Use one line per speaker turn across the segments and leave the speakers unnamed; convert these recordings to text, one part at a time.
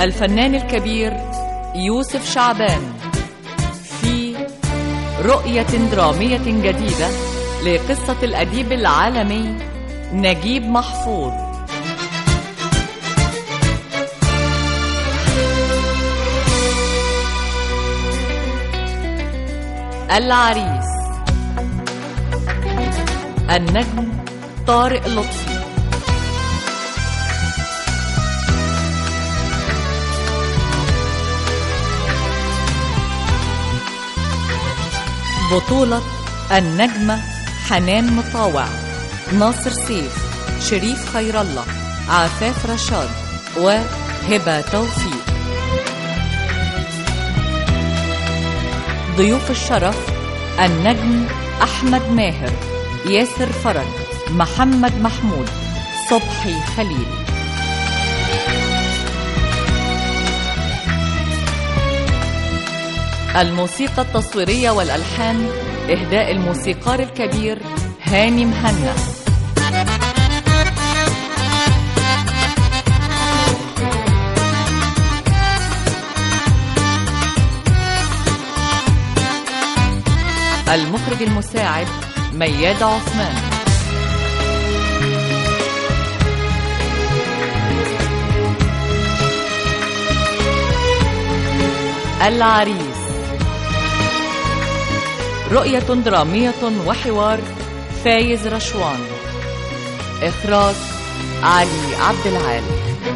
الفنان الكبير يوسف شعبان في رؤية درامية جديدة لقصة الأديب العالمي نجيب محفوظ العريس النجم طارق لطفي بطولة النجمة حنان مطاوع ناصر سيف شريف خير الله عفاف رشاد وهبة توفيق ضيوف الشرف النجم أحمد ماهر ياسر فرج محمد محمود صبحي خليل الموسيقى التصويرية والألحان إهداء الموسيقار الكبير هاني مهنا المخرج المساعد مياد عثمان العريس رؤية درامية وحوار فايز رشوان إخراج علي عبد العال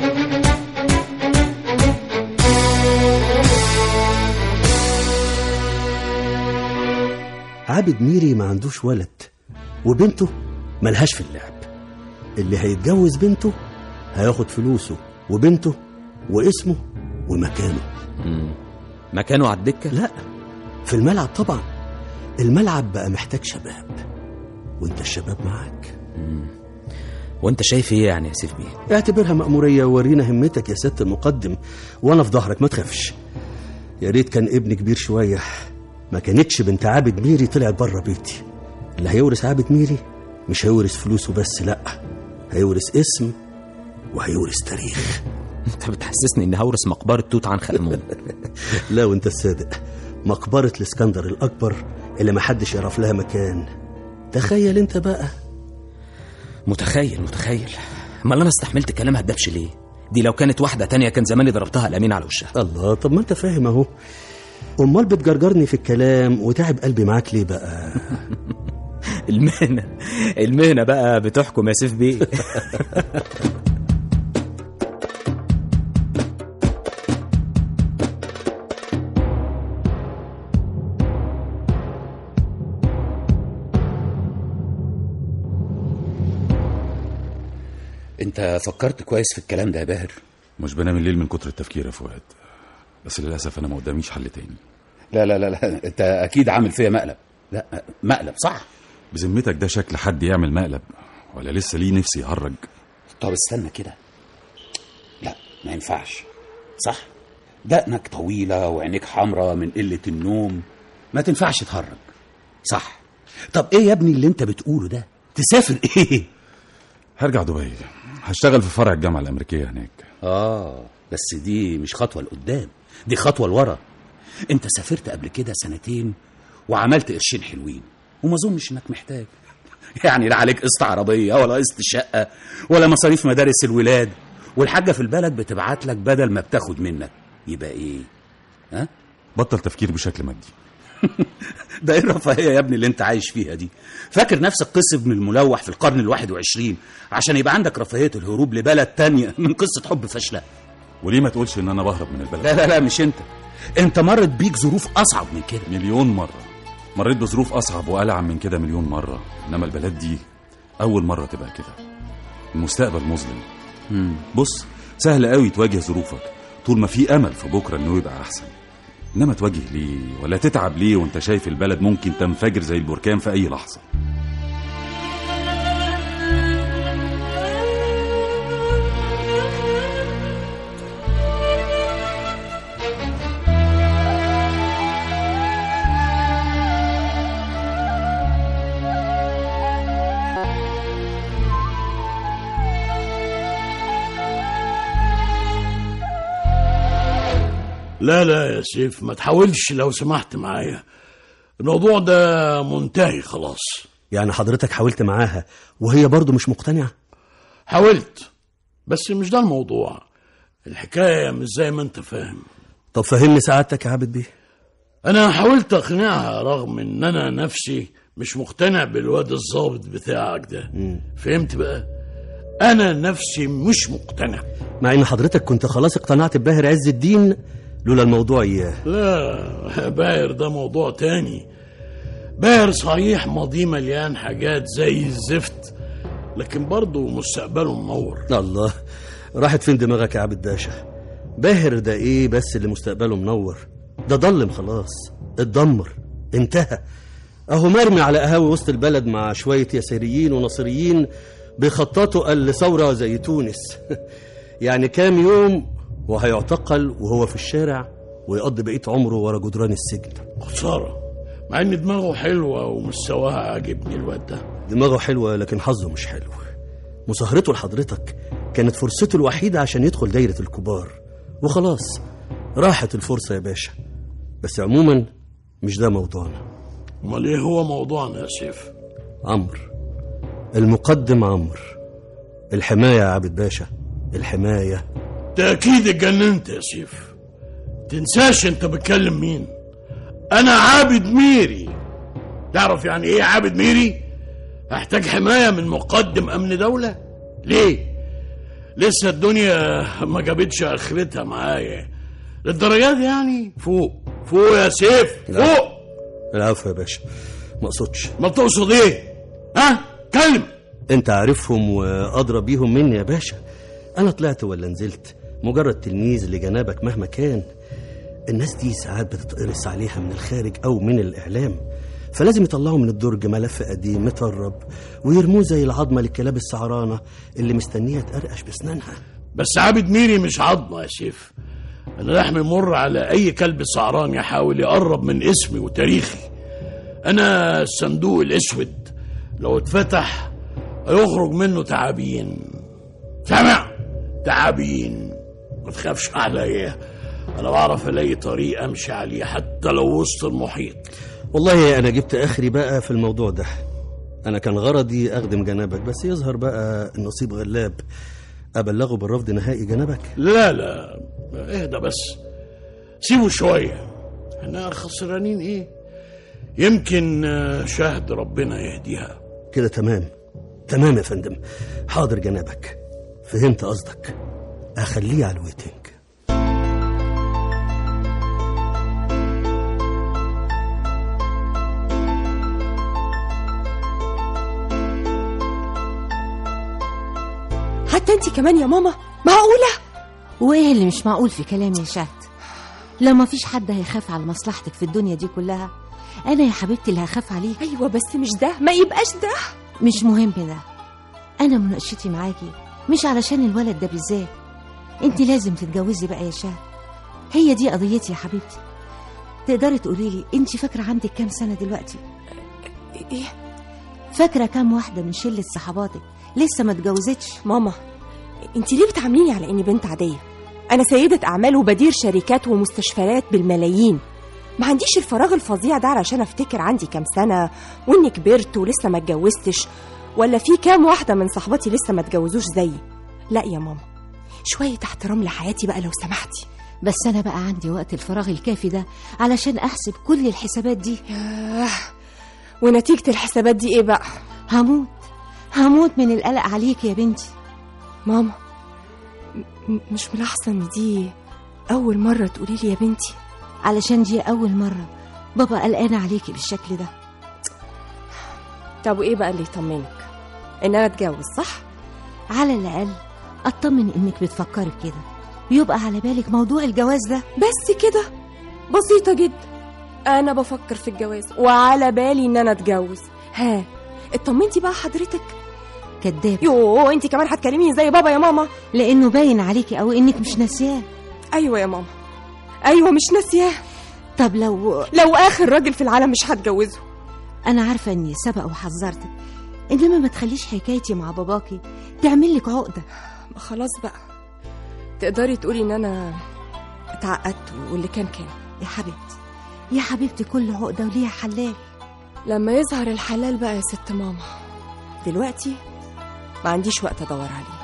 عابد ميري ما عندوش ولد وبنته ملهاش في اللعب اللي هيتجوز بنته هياخد فلوسه وبنته واسمه ومكانه
مكانه على الدكة؟
لا في الملعب طبعا الملعب بقى محتاج شباب وانت الشباب معاك
وانت شايف ايه يعني يا سيف بيه؟
اعتبرها مأمورية وورينا همتك يا سيادة المقدم وانا في ظهرك ما تخافش يا ريت كان ابني كبير شوية ما كانتش بنت عابد ميري طلعت بره بيتي اللي هيورث عابد ميري مش هيورث فلوسه بس لا هيورث اسم وهيورث تاريخ
انت بتحسسني اني هورث مقبرة توت عنخ امون
لا وانت الصادق مقبرة الاسكندر الأكبر اللي محدش يعرف لها مكان تخيل انت بقى
متخيل متخيل امال انا استحملت كلامها الدبش ليه؟ دي لو كانت واحدة تانية كان زماني ضربتها الأمين على وشها
الله طب ما انت فاهم اهو امال بتجرجرني في الكلام وتعب قلبي معاك ليه بقى
المهنة المهنة بقى بتحكم يا سيف بيه
انت فكرت كويس في الكلام ده يا باهر
مش بنام الليل من كتر التفكير يا فؤاد بس للاسف انا ما قداميش حل تاني
لا لا لا لا انت اكيد عامل فيا مقلب لا مقلب صح
بذمتك ده شكل حد يعمل مقلب ولا لسه ليه نفسي يهرج
طب استنى كده لا ما ينفعش صح دقنك طويلة وعينيك حمرة من قلة النوم ما تنفعش تهرج صح طب ايه يا ابني اللي انت بتقوله ده تسافر ايه
هرجع دبي هشتغل في فرع الجامعه الامريكيه هناك
اه بس دي مش خطوة لقدام دي خطوة لورا انت سافرت قبل كده سنتين وعملت قرشين حلوين وما اظنش انك محتاج يعني لا عليك قسط عربية ولا قسط شقة ولا مصاريف مدارس الولاد والحاجة في البلد بتبعت لك بدل ما بتاخد منك يبقى ايه ها
بطل تفكير بشكل مادي
ده ايه الرفاهية يا ابني اللي انت عايش فيها دي فاكر نفسك قسم من الملوح في القرن الواحد وعشرين عشان يبقى عندك رفاهية الهروب لبلد تانية من قصة حب فاشلة
وليه ما تقولش ان انا بهرب من البلد
لا لا لا مش انت انت مرت بيك ظروف اصعب من كده
مليون مره مريت بظروف اصعب والعن من كده مليون مره انما البلد دي اول مره تبقى كده المستقبل مظلم بص سهل قوي تواجه ظروفك طول ما في امل في بكره انه يبقى احسن انما تواجه ليه ولا تتعب ليه وانت شايف البلد ممكن تنفجر زي البركان في اي لحظه
لا لا يا سيف ما تحاولش لو سمحت معايا الموضوع ده منتهي خلاص
يعني حضرتك حاولت معاها وهي برضو مش مقتنعة
حاولت بس مش ده الموضوع الحكاية مش زي ما انت فاهم
طب فهمني سعادتك يا عابد بيه
انا حاولت اقنعها رغم ان انا نفسي مش مقتنع بالواد الظابط بتاعك ده فهمت بقى انا نفسي مش مقتنع
مع ان حضرتك كنت خلاص اقتنعت بباهر عز الدين لولا الموضوع اياه
لا باهر ده موضوع تاني باهر صحيح ماضيه مليان حاجات زي الزفت لكن برضه مستقبله منور
الله راحت فين دماغك يا عابد باشا باهر ده ايه بس اللي مستقبله منور ده ضلم خلاص اتدمر انتهى اهو مرمي على قهاوي وسط البلد مع شوية يساريين ونصريين بيخططوا لثورة زي تونس يعني كام يوم وهيعتقل وهو في الشارع ويقضي بقية عمره ورا جدران السجن
خسارة مع ان دماغه حلوة ومستواها عاجبني الواد ده
دماغه حلوة لكن حظه مش حلو مسهرته لحضرتك كانت فرصته الوحيدة عشان يدخل دايرة الكبار وخلاص راحت الفرصة يا باشا بس عموما مش ده موضوعنا
امال ايه هو موضوعنا يا سيف
عمرو المقدم عمرو الحماية يا عابد باشا الحماية
تأكيد اتجننت يا سيف تنساش انت بتكلم مين انا عابد ميري تعرف يعني ايه عابد ميري احتاج حماية من مقدم امن دولة ليه لسه الدنيا ما جابتش اخرتها معايا للدرجات دي يعني فوق فوق يا سيف
لا.
فوق
العفو يا باشا ما اقصدش
ما تقصد ايه ها كلم
انت عارفهم وادرى بيهم مني يا باشا انا طلعت ولا نزلت مجرد تلميذ لجنابك مهما كان الناس دي ساعات بتتقرص عليها من الخارج او من الاعلام فلازم يطلعوا من الدرج ملف قديم مترب ويرموه زي العظمه للكلاب السعرانه اللي مستنيه تقرقش باسنانها
بس عابد ميري مش عظمة يا سيف أنا لحمي مر على أي كلب سعران يحاول يقرب من اسمي وتاريخي أنا الصندوق الأسود لو اتفتح هيخرج منه تعابين سامع تعابين ما تخافش عليا أنا بعرف ألاقي طريق أمشي عليه حتى لو وسط المحيط
والله انا جبت اخري بقى في الموضوع ده انا كان غرضي اخدم جنابك بس يظهر بقى النصيب غلاب ابلغه بالرفض نهائي جنابك
لا لا اهدى بس سيبه شوية احنا خسرانين ايه يمكن آه، شهد ربنا يهديها
كده تمام تمام يا فندم حاضر جنابك فهمت قصدك اخليه على الويتنج
حتى انت كمان يا ماما معقولة
وايه اللي مش معقول في كلامي يا شهد لو ما فيش حد هيخاف على مصلحتك في الدنيا دي كلها انا يا حبيبتي اللي هخاف عليك
ايوه بس مش ده ما يبقاش ده
مش مهم ده انا مناقشتي معاكي مش علشان الولد ده بالذات انت لازم تتجوزي بقى يا شهد هي دي قضيتي يا حبيبتي تقدري تقولي لي انت فاكره عندك كام سنه دلوقتي
ايه
فاكره كام واحده من شله صحباتك لسه ما اتجوزتش
ماما انت ليه بتعامليني على اني بنت عادية انا سيدة اعمال وبدير شركات ومستشفيات بالملايين ما عنديش الفراغ الفظيع ده علشان افتكر عندي كام سنة واني كبرت ولسه ما اتجوزتش ولا في كام واحدة من صحباتي لسه ما اتجوزوش زيي لا يا ماما شوية احترام لحياتي بقى لو سمحتي
بس انا بقى عندي وقت الفراغ الكافي ده علشان احسب كل الحسابات دي
ياه ونتيجة الحسابات دي ايه بقى
هموت هموت من القلق عليك يا بنتي
ماما م- مش ملاحظة ان دي اول مرة تقولي لي يا بنتي
علشان دي اول مره بابا قلقان عليكي بالشكل ده
طب وايه بقى اللي يطمنك ان انا اتجوز صح
على الاقل اطمن انك بتفكري بكده ويبقى على بالك موضوع الجواز ده
بس كده بسيطة جدا أنا بفكر في الجواز وعلى بالي إن أنا أتجوز ها اطمنتي بقى حضرتك
كداب
يوه انت كمان هتكلميني زي بابا يا ماما
لانه باين عليكي قوي انك مش ناسياه
أيوة يا ماما أيوة مش ناسياه
طب لو
لو آخر راجل في العالم مش هتجوزه
انا عارفه اني سبق وحذرتك انما ما تخليش حكايتي مع باباكي تعمل لك عقده
ما خلاص بقى تقدري تقولي إن أنا اتعقدت واللي كان كان
يا حبيبتي يا حبيبتي كل عقدة وليها حلال
لما يظهر الحلال بقى يا ست ماما دلوقتي ما عنديش وقت ادور عليه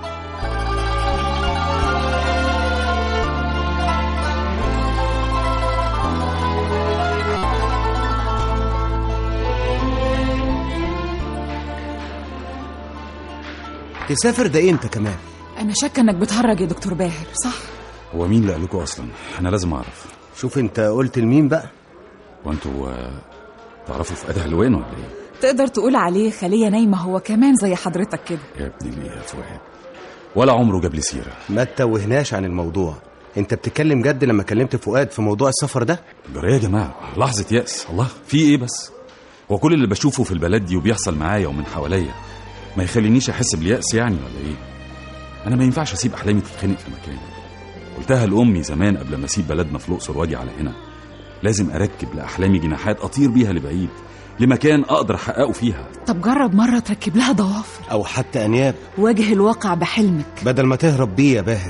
تسافر ده امتى كمان
انا شاكه انك بتهرج يا دكتور باهر صح
هو مين اللي قال لكم اصلا انا لازم اعرف
شوف انت قلت لمين بقى
وانتوا آه، تعرفوا في ادهم لوين ولا ايه
تقدر تقول عليه خليه نايمه هو كمان زي حضرتك كده
يا ابني ليه يا فؤاد ولا عمره جاب لي سيره
ما تتوهناش عن الموضوع انت بتتكلم جد لما كلمت فؤاد في موضوع السفر ده
جرى يا جماعه لحظه يأس الله في ايه بس هو كل اللي بشوفه في البلد دي وبيحصل معايا ومن حواليا ما يخلينيش احس باليأس يعني ولا ايه انا ما ينفعش اسيب احلامي تتخنق في مكان قلتها لامي زمان قبل ما اسيب بلدنا في الاقصر واجي على هنا لازم اركب لاحلامي جناحات اطير بيها لبعيد لمكان اقدر احققه فيها
طب جرب مره تركب لها ضوافر
او حتى انياب
واجه الواقع بحلمك
بدل ما تهرب بيه يا باهر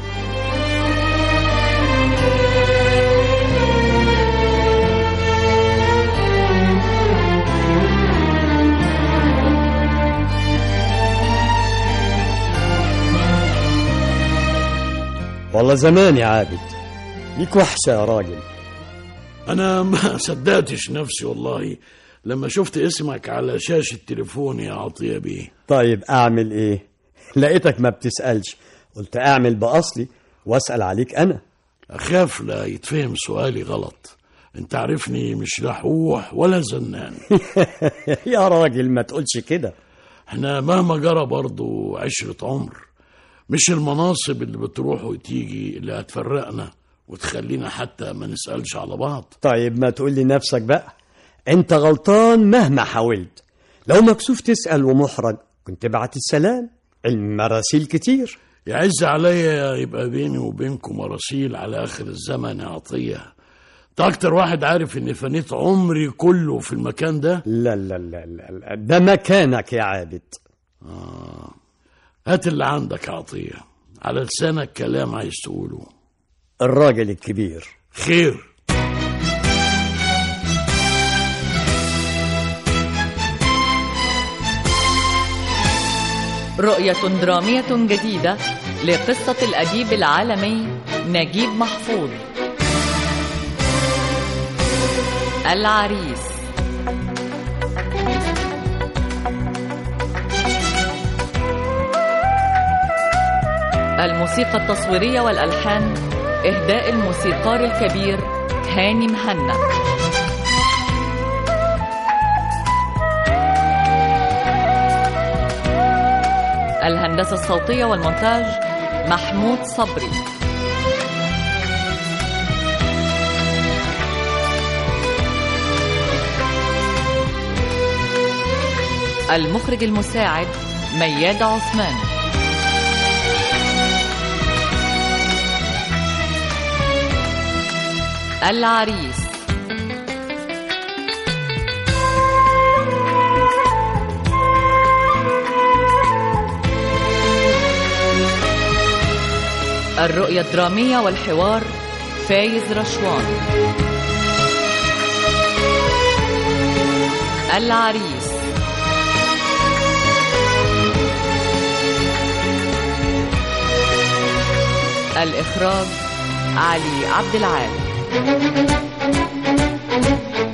والله زمان يا عابد ليك وحشة يا راجل
انا ما صدقتش نفسي والله لما شفت اسمك على شاشة تليفوني يا عطية بيه
طيب أعمل إيه لقيتك ما بتسألش قلت أعمل بأصلي وأسأل عليك أنا
أخاف لا يتفهم سؤالي غلط انت عارفني مش لحوح ولا زنان
يا راجل ما تقولش كده
احنا مهما جرى برضو عشرة عمر مش المناصب اللي بتروح وتيجي اللي هتفرقنا وتخلينا حتى ما نسألش على بعض
طيب ما تقول لي نفسك بقى أنت غلطان مهما حاولت لو مكسوف تسأل ومحرج كنت بعت السلام المراسيل كتير
يعز عليا يبقى بيني وبينكم مراسيل على آخر الزمن يا عطية انت أكتر واحد عارف إني فنيت عمري كله في المكان ده
لا لا لا لا, لا. ده مكانك يا عابد
هات اللي عندك يا عطية على لسانك كلام عايز تقوله
الراجل الكبير
خير
رؤية درامية جديدة لقصة الأديب العالمي نجيب محفوظ العريس الموسيقى التصويرية والألحان إهداء الموسيقار الكبير هاني مهنا الهندسة الصوتية والمونتاج محمود صبري المخرج المساعد مياد عثمان العريس الرؤية الدرامية والحوار فايز رشوان العريس الإخراج علي عبد العال